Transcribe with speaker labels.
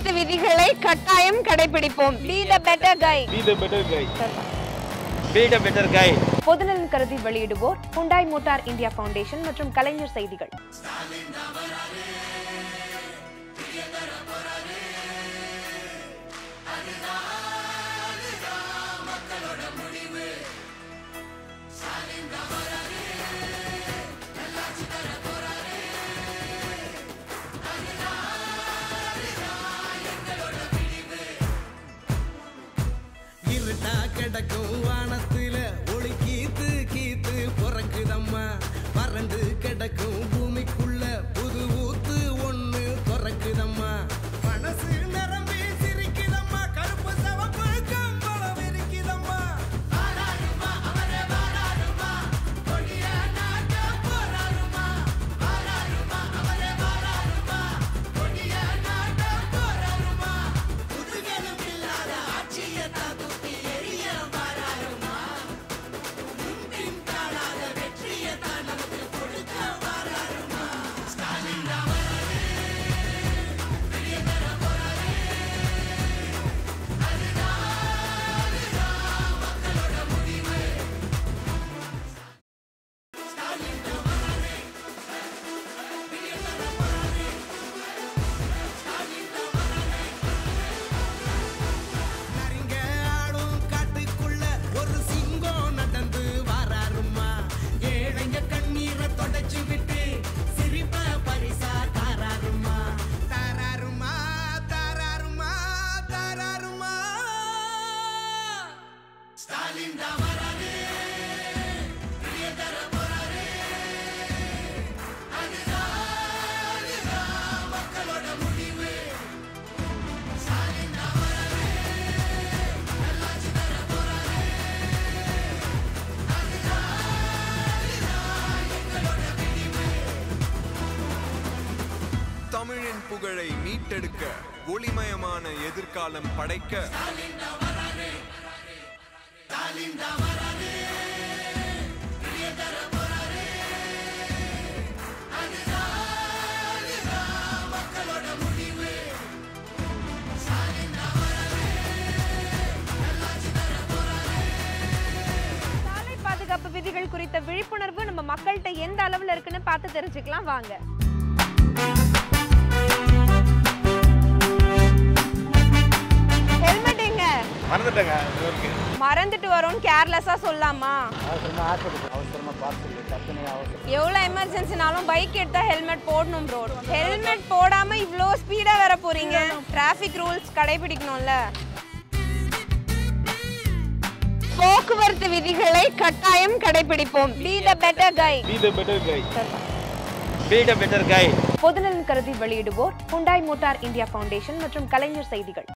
Speaker 1: போக்குவரத்து விதிகளை கட்டாயம் கடைபிடிப்போம் be the better guy
Speaker 2: Be the better guy. Be the better guy.
Speaker 1: பொதுநலன் கருதி வெளியிடுவோர் ஹுண்டாய் மோட்டார் இந்தியா ஃபவுண்டேஷன் மற்றும் கலைஞர் செய்திகள்
Speaker 3: இருட்டா கிடக்கும் வானத்துல ஒளி கீத்து கீத்து பிறக்குதம்மா வறண்டு கிடக்கும் பூமிக்குள்ள புது ஊத்து ஒண்ணு பிறக்குதம்மா மனசு நிரம்பி சிரிக்குதம்மா கருப்பு சவப்பு கம்பளம் இருக்குதம்மா வாராருமா, அவரே வாராருமா, கொடிய நாட்ட போராருமா. வாராருமா, அவரே வாராருமா, கொடிய நாட்ட போராருமா. முதுகெலும் இல்லாத ஆட்சியத்தான் தூக்கி எறிய வாராருமா. முன்பின் காணாத வெற்றியத்தான் நமக்கு கொடுக்க வாராருமா. ஸ்டாலின் தான் வராரு, வெளிய தர போறாரு. அதுதான், அதுதான் மக்களோட முடிவு. ஸ்டாலின் தான் வராரு, வெளிய தர போறாரு. ஸ்டாலின் தான் வராரு. நரிங்க ஆடும் காட்டுக்குள்ள ஒரு சிங்கம் நடந்து வாராருமா ஏழைங்க கண்ணீரை தொடச்சு விட்டு சிரிப்ப பரிசா தாராருமா தாராருமா தாராருமா தாராருமா ஸ்டாலின் தான் வராரு வெளிய தர போறாரு அதுதான் அதுதான் மக்களோட முடிவு ஸ்டாலின் தான் வராரு நல்லாட்சி தர போறாரு அதுதான் அதுதான் எங்களோட விடிவு
Speaker 4: தமிழின் புகழை மீட்டெடுக்க ஒளிமயமான எதிர்காலம் படைக்க
Speaker 3: ஸ்டாலின் தான் வராரு வெளிய தர போறாரு அதுதான் அதுதான் மக்களோட முடிவு ஸ்டாலின் தான் வராரு நல்லாட்சி தர போறாரு
Speaker 1: சாலை பாதுகாப்பு விதிகள் குறித்த விழிப்புணர்வு நம்ம மக்கள்கிட்ட எந்த அளவுல இருக்குன்னு பார்த்து தெரிஞ்சுக்கலாம் வாங்க ஹெல்மெட் எங்க
Speaker 2: மறந்துட்டேங்க இது இருக்கு
Speaker 1: மறந்துட்டு வரோம்னு கேர்லெஸ்ஸா சொல்லாமா
Speaker 5: அவசரமா ஹாஸ்பிட்டல் அவசரமா பார்த்து டக்குனு அவசரம்
Speaker 1: எவ்வளவு எமர்ஜென்சினாலும் பைக் எடுத்தா ஹெல்மெட் போடணும் ப்ரோ ஹெல்மெட் போடாம இவ்ளோ ஸ்பீடா வர போறீங்க டிராஃபிக் ரூல்ஸ் கடைபிடிக்கணும்ல போக்குவரத்து விதிகளை கட்டாயம் கடைபிடிப்போம் be the better guy
Speaker 2: Be the better guy. Be the better guy.
Speaker 1: பொதுநலன் கருதி வெளியிடுவோர் ஹுண்டாய் மோட்டார் இந்தியா ஃபவுண்டேஷன் மற்றும் கலைஞர் செய்திகள்